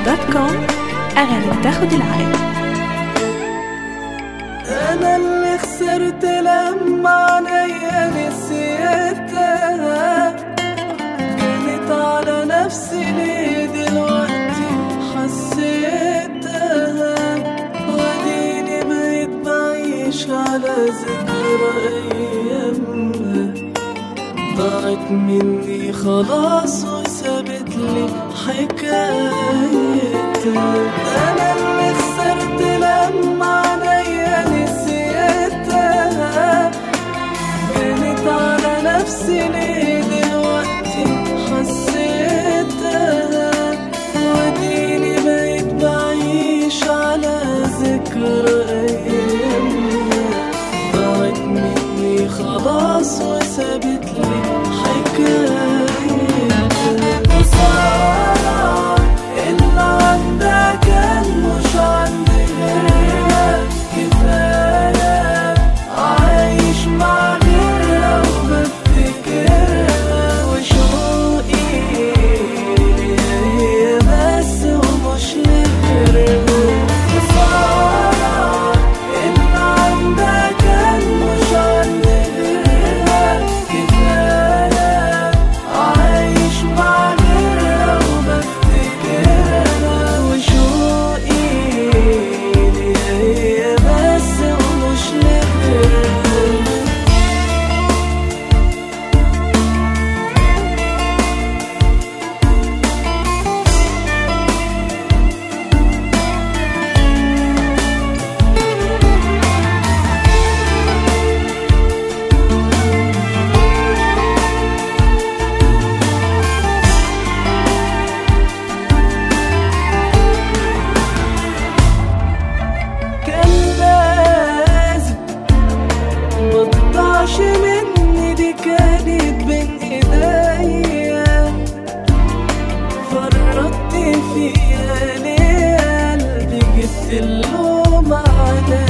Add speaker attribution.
Speaker 1: دوت كوم أغاني بتاخد العقل
Speaker 2: انا اللي خسرت لما عينيا نسيتها كانت على نفسي ليه دلوقتي حسيتها واديني بقيت بعيش على ذكرى ايامها ضاعت مني خلاص وسابت لي حكايتها انا اللي خسرت لما عينيا نسيتها كانت على نفسي ليه دلوقتي حسيتها واديني بقيت بعيش على ذكرى ايامها ضاعت مني خلاص وسابت لي حكايتها خسارة اللي عندها كان مش عندي غيرها كفاية عايش مع غيرها وبفتكرها وشوقي ليها هي بس ومش لغيرها خسارة اللي عندها كان مش عندي غيرها كفاية عايش مع غيرها وبفتكرها وشوقي ليها هي بس ومش لغيرها كان لازم متقطعش مني دي كانت بين ايديا فرطت فيها ليه قلبي جبت اللوم عليا